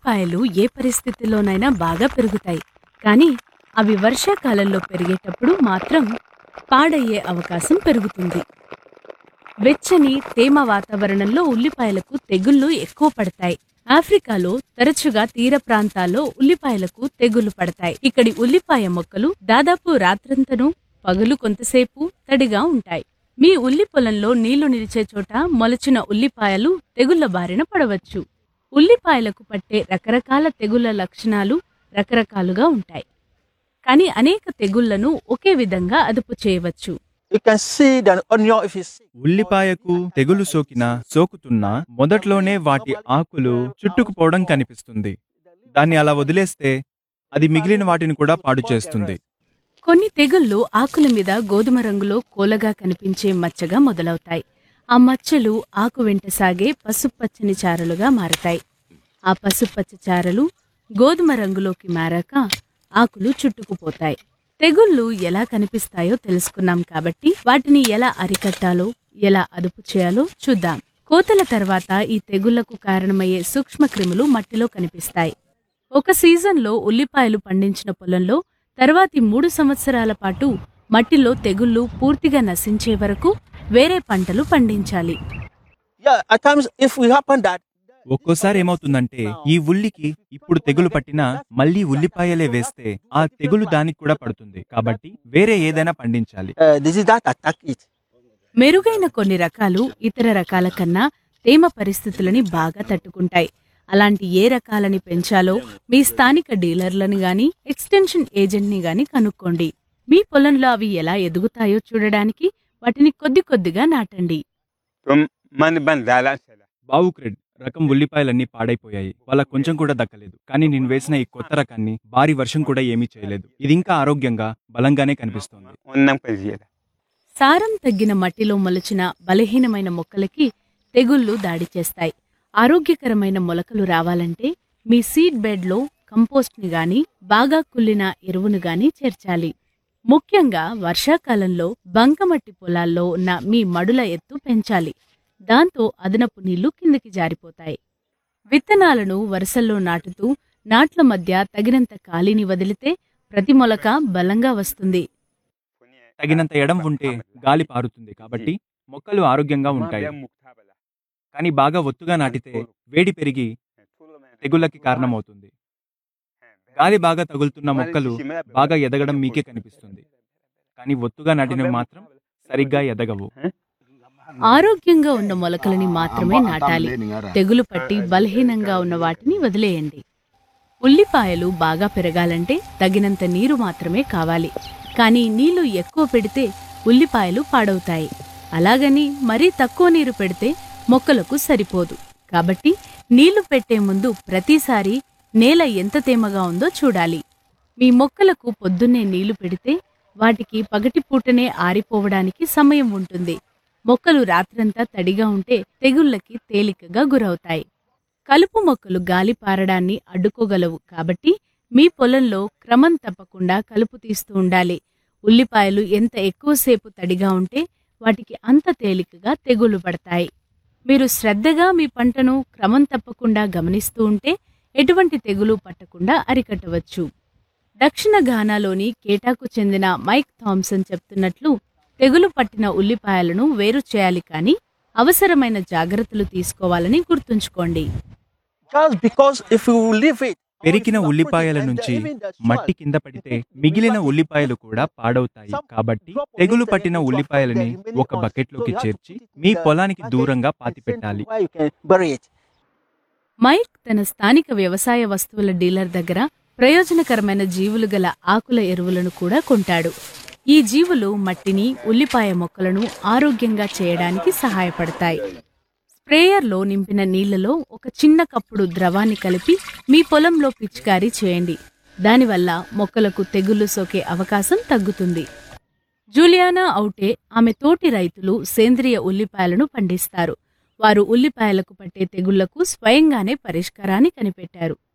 ఉల్లిపాయలు ఏ పరిస్థితిలోనైనా బాగా పెరుగుతాయి కానీ అవి వర్షాకాలంలో పెరిగేటప్పుడు మాత్రం పాడయ్యే అవకాశం పెరుగుతుంది వెచ్చని తేమ వాతావరణంలో ఉల్లిపాయలకు తెగుళ్లు ఎక్కువ పడతాయి ఆఫ్రికాలో తరచుగా తీర ప్రాంతాల్లో ఉల్లిపాయలకు తెగుళ్లు పడతాయి ఇక్కడి ఉల్లిపాయ మొక్కలు దాదాపు రాత్రంతను పగలు కొంతసేపు తడిగా ఉంటాయి మీ ఉల్లి పొలంలో నీళ్లు నిలిచే చోట మొలచిన ఉల్లిపాయలు తెగుళ్ల బారిన పడవచ్చు ఉల్లిపాయలకు పట్టే రకరకాల తెగుళ్ల లక్షణాలు రకరకాలుగా ఉంటాయి కానీ అనేక తెగుళ్లను ఒకే విధంగా అదుపు చేయవచ్చు You can see the onion if it's sick. ఉల్లిపాయకు తెగులు సోకినా సోకుతున్నా మొదట్లోనే వాటి ఆకులు చుట్టుకుపోవడం కనిపిస్తుంది దాన్ని అలా వదిలేస్తే అది మిగిలిన వాటిని కూడా పాడు చేస్తుంది కొన్ని తెగుళ్లు ఆకుల మీద గోధుమ రంగులో కోలగా కనిపించే మచ్చగా మొదలవుతాయి ఆ మచ్చలు ఆకు వెంట సాగే పసుపచ్చని చారలుగా మారతాయి ఆ పసుపచ్చ చారలు గోధుమ రంగులోకి మారాక ఆకులు చుట్టుకుపోతాయి తెగుళ్లు ఎలా కనిపిస్తాయో తెలుసుకున్నాం కాబట్టి వాటిని ఎలా అరికట్టాలో ఎలా అదుపు చేయాలో చూద్దాం కోతల తర్వాత ఈ తెగుళ్లకు కారణమయ్యే సూక్ష్మక్రిములు మట్టిలో కనిపిస్తాయి ఒక సీజన్లో ఉల్లిపాయలు పండించిన పొలంలో తర్వాతి మూడు సంవత్సరాల పాటు మట్టిలో తెగుళ్లు పూర్తిగా నశించే వరకు వేరే పంటలు పండించాలి Yeah, at times if we happen that ఒక్కోసారి ఏమవుతుందంటే ఈ ఉల్లికి ఇప్పుడు తెగులు పట్టినా మళ్ళీ ఉల్లిపాయలే వేస్తే ఆ తెగులు దానికి కూడా పడుతుంది కాబట్టి వేరే ఏదైనా పండించాలి uh, disease that attack it. మెరుగైన కొన్ని రకాలు ఇతర రకాల కన్నా తేమ పరిస్థితులని బాగా తట్టుకుంటాయి అలాంటి ఏ రకాలని పెంచాలో మీ స్థానిక డీలర్లను గాని ఎక్స్టెన్షన్ ఏజెంట్ని గాని కనుక్కోండి మీ పొలంలో అవి ఎలా ఎదుగుతాయో చూడడానికి వాటిని కొద్ది కొద్దిగా నాటండి من بن زالان سلا బావుక్రెడ్ రకం ఉల్లిపాయలన్నీ పాడైపోయాయి వాళ్ళ కొంచెం కూడా దక్కలేదు కానీ నేను వేసిన ఈ కొత్త రకాన్ని భారీ వర్షం కూడా ఏమీ చేయలేదు ఇది ఇంకా ఆరోగ్యంగా బలంగానే కనిపిస్తోంది ونم كزيلا సారం తగ్గిన మట్టిలో మొలచిన బలహీనమైన మొక్కలకి తెగుళ్లు దాడి చేస్తాయి ఆరోగ్యకరమైన మొలకలు రావాలంటే మీ సీడ్ బెడ్లో కంపోస్ట్ని గాని బాగా కుళ్ళిన ఎరువును గాని చేర్చాలి ముఖ్యంగా వర్షాకాలంలో బంకమట్టి పొలాల్లో ఉన్న మీ మడుల ఎత్తు పెంచాలి దాంతో అదనపు నీళ్లు కిందకి జారిపోతాయి విత్తనాలను వరుసల్లో నాటుతూ నాట్ల మధ్య తగినంత ఖాళీని వదిలితే ప్రతి మొలక బలంగా వస్తుంది తగినంత ఎడం ఉంటే గాలి పారుతుంది కాబట్టి మొక్కలు ఆరోగ్యంగా ఉంటాయి కానీ బాగా ఒత్తుగా నాటితే వేడి పెరిగి తెగుళ్ళకి కారణమవుతుంది గాలి బాగా తగులుతున్న మొక్కలు బాగా ఎదగడం మీకే కనిపిస్తుంది కానీ ఒత్తుగా నాటినవి మాత్రం సరిగ్గా ఎదగవు ఆరోగ్యంగా ఉన్న మొలకలని మాత్రమే నాటాలి తెగులు పట్టి బలహీనంగా ఉన్న వాటిని వదిలేయండి ఉల్లిపాయలు బాగా పెరగాలంటే తగినంత నీరు మాత్రమే కావాలి కానీ నీళ్లు ఎక్కువ పెడితే ఉల్లిపాయలు పాడవుతాయి అలాగని మరీ తక్కువ నీరు పెడితే మొక్కలకు సరిపోదు కాబట్టి నీళ్లు పెట్టే ముందు ప్రతిసారి నేల ఎంత తేమగా ఉందో చూడాలి మీ మొక్కలకు పొద్దున్నే నీళ్లు పెడితే వాటికి పగటిపూటనే ఆరిపోవడానికి సమయం ఉంటుంది మొక్కలు రాత్రంతా తడిగా ఉంటే తెగుళ్ళకి తేలికగా గురవుతాయి కలుపు మొక్కలు గాలి పారడాన్ని అడ్డుకోగలవు కాబట్టి మీ పొలంలో క్రమం తప్పకుండా కలుపు తీస్తూ ఉండాలి ఉల్లిపాయలు ఎంత ఎక్కువసేపు తడిగా ఉంటే వాటికి అంత తేలికగా తెగుళ్లు పడతాయి మీరు శ్రద్ధగా మీ పంటను క్రమం తప్పకుండా గమనిస్తూ ఉంటే ఎటువంటి తెగులు పట్టకుండా అరికట్టవచ్చు దక్షిణ ఘానాలోని కేటాకు చెందిన మైక్ థామ్సన్ చెప్తున్నట్లు తెగులు పట్టిన ఉల్లిపాయలను వేరు చేయాలి కానీ అవసరమైన జాగ్రత్తలు తీసుకోవాలని గుర్తుంచుకోండి Just because if you leave it, పెరికిన ఉల్లిపాయల నుంచి మట్టి కింద పడితే మిగిలిన ఉల్లిపాయలు కూడా పాడవుతాయి కాబట్టి తెగులు పట్టిన ఉల్లిపాయలని ఒక బకెట్లోకి చేర్చి మీ పొలానికి దూరంగా పాతిపెట్టాలి Where you can bury it. Mike తన స్థానిక వ్యవసాయ వస్తువుల డీలర్ దగ్గర ప్రయోజనకరమైన జీవులు గల ఆకుల ఎరువులను కూడా కొంటాడు ఈ జీవులు మట్టిని ఉల్లిపాయ మొక్కలను ఆరోగ్యంగా చేయడానికి సహాయపడతాయి స్ప్రేయర్లో నింపిన నీళ్లలో ఒక చిన్న కప్పుడు ద్రవాన్ని కలిపి మీ పొలంలో పిచికారీ చేయండి దానివల్ల మొక్కలకు తెగుళ్లు సోకే అవకాశం తగ్గుతుంది జూలియానా ఔటే ఆమె తోటి రైతులు సేంద్రియ ఉల్లిపాయలను పండిస్తారు వారు ఉల్లిపాయలకు పట్టే తెగుళ్లకు స్వయంగానే పరిష్కారాన్ని కనిపెట్టారు